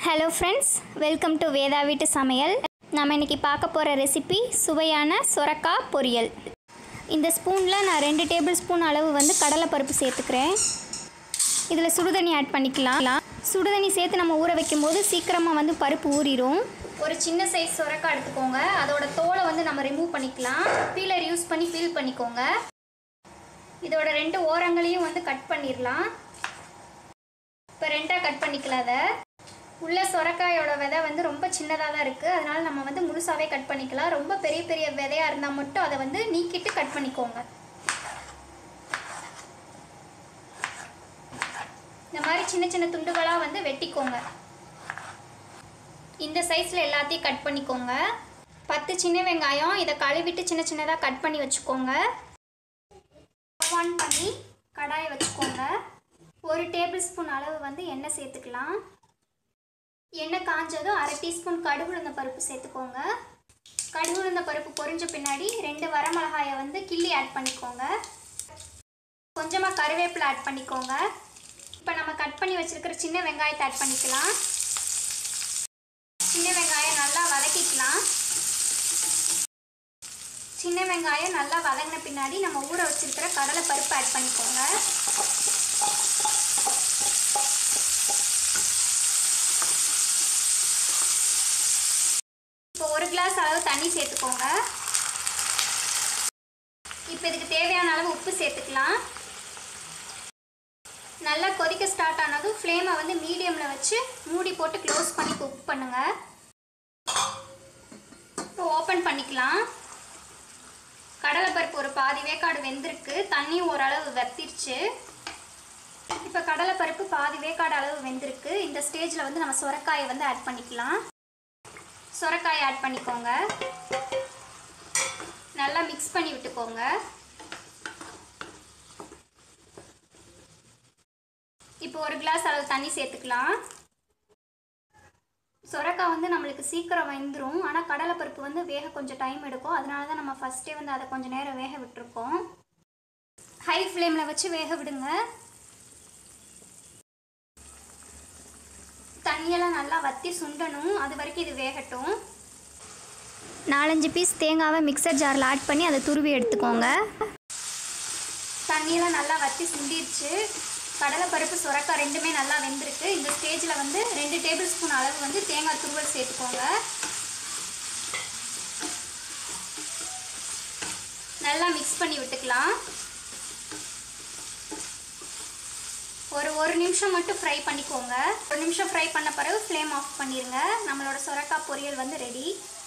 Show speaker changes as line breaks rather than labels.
hello friends welcome to Veda வீட்டு சமையல் நம்ம இன்னைக்கு பார்க்க போகிற ரெசிபி சுவையான சொரக்காய் பொரியல் இந்த ஸ்பூனில் நான் ரெண்டு டேபிள் ஸ்பூன் அளவு வந்து கடலைப்பருப்பு சேர்த்துக்கிறேன் இதில் சுடுதண்ணி ஆட் பண்ணிக்கலாம் சுடுதண்ணி சேர்த்து நம்ம ஊற வைக்கும்போது சீக்கிரமாக வந்து பருப்பு ஊறிடும் ஒரு சின்ன சைஸ் சொரக்காய் எடுத்துக்கோங்க அதோட தோலை வந்து நம்ம ரிமூவ் பண்ணிக்கலாம் பீலர் யூஸ் பண்ணி பீல் பண்ணிக்கோங்க இதோட ரெண்டு ஓரங்களையும் வந்து கட் பண்ணிடலாம் இப்போ ரெண்டாக கட் பண்ணிக்கலாம் அதை உள்ள சொரக்காயோட விதை வந்து ரொம்ப சின்னதாக தான் இருக்குது அதனால நம்ம வந்து முழுசாகவே கட் பண்ணிக்கலாம் ரொம்ப பெரிய பெரிய விதையாக இருந்தால் மட்டும் அதை வந்து நீக்கிட்டு கட் பண்ணிக்கோங்க இந்த மாதிரி சின்ன சின்ன துண்டுகளாக வந்து வெட்டிக்கோங்க இந்த சைஸில் எல்லாத்தையும் கட் பண்ணிக்கோங்க பத்து சின்ன வெங்காயம் இதை கழுவிட்டு சின்ன சின்னதாக கட் பண்ணி வச்சுக்கோங்க ஆன் பண்ணி கடாயை வச்சுக்கோங்க ஒரு டேபிள் ஸ்பூன் அளவு வந்து எண்ணெய் சேர்த்துக்கலாம் எண்ணெய் காஞ்சதும் அரை டீஸ்பூன் கடுகு உளுந்த பருப்பு சேர்த்துக்கோங்க கடுகு உளுந்த பருப்பு பொரிஞ்ச பின்னாடி ரெண்டு வரமிளகாயை வந்து கிள்ளி ஆட் பண்ணிக்கோங்க கொஞ்சமாக கருவேப்பிலை ஆட் பண்ணிக்கோங்க இப்போ நம்ம கட் பண்ணி வச்சுருக்கிற சின்ன வெங்காயத்தை ஆட் பண்ணிக்கலாம் சின்ன வெங்காயம் நல்லா வதக்கிக்கலாம் சின்ன வெங்காயம் நல்லா வதங்கின பின்னாடி நம்ம ஊற வச்சிருக்கிற கடலை பருப்பு ஆட் பண்ணிக்கோங்க இப்போ ஒரு கிளாஸ் அளவு தண்ணி சேர்த்துக்கோங்க இப்போ இதுக்கு தேவையான அளவு உப்பு சேர்த்துக்கலாம் நல்லா கொதிக்க ஸ்டார்ட் ஆனதும் ஃப்ளேமை வந்து மீடியமில் வச்சு மூடி போட்டு க்ளோஸ் பண்ணி குக் பண்ணுங்கள் இப்போ ஓப்பன் பண்ணிக்கலாம் கடலைப்பருப்பு ஒரு பாதி வேக்காடு வெந்திருக்கு தண்ணியும் ஓரளவு வத்திருச்சு இப்போ கடலைப்பருப்பு பாதி வேக்காடு அளவு வெந்திருக்கு இந்த ஸ்டேஜில் வந்து நம்ம சுரக்காயை வந்து ஆட் பண்ணிக்கலாம் சுரக்காயை ஆட் பண்ணிக்கோங்க நல்லா மிக்ஸ் பண்ணி விட்டுக்கோங்க இப்போ ஒரு கிளாஸ் அளவு தண்ணி சேர்த்துக்கலாம் சொரக்காய் வந்து நம்மளுக்கு சீக்கிரம் வெந்துடும் ஆனால் கடலைப்பருப்பு வந்து வேக கொஞ்சம் டைம் எடுக்கும் அதனால தான் நம்ம ஃபஸ்ட்டே வந்து அதை கொஞ்சம் நேரம் வேக விட்டுருக்கோம் ஹை ஃப்ளேமில் வச்சு வேக விடுங்க தண்ணியெல்லாம் நல்லா வற்றி சுண்டணும் அது வரைக்கும் இது வேகட்டும் நாலஞ்சு பீஸ் தேங்காவை மிக்சர் ஜாரில் ஆட் பண்ணி அதை துருவி எடுத்துக்கோங்க தண்ணியெல்லாம் நல்லா வற்றி சுண்டிருச்சு கடலைப்பருப்பு சுரக்காய் ரெண்டுமே நல்லா வெந்திருக்கு இந்த ஸ்டேஜில் வந்து ரெண்டு டேபிள் ஸ்பூன் அளவு வந்து தேங்காய் துருவல் சேர்த்துக்கோங்க நல்லா மிக்ஸ் பண்ணி விட்டுக்கலாம் ஒரு ஒரு நிமிஷம் மட்டும் ஃப்ரை பண்ணிக்கோங்க ஒரு நிமிஷம் ஃப்ரை பண்ண பிறகு ஃப்ளேம் ஆஃப் பண்ணிடுங்க நம்மளோட சுரக்காய் பொரியல் வந்து ரெடி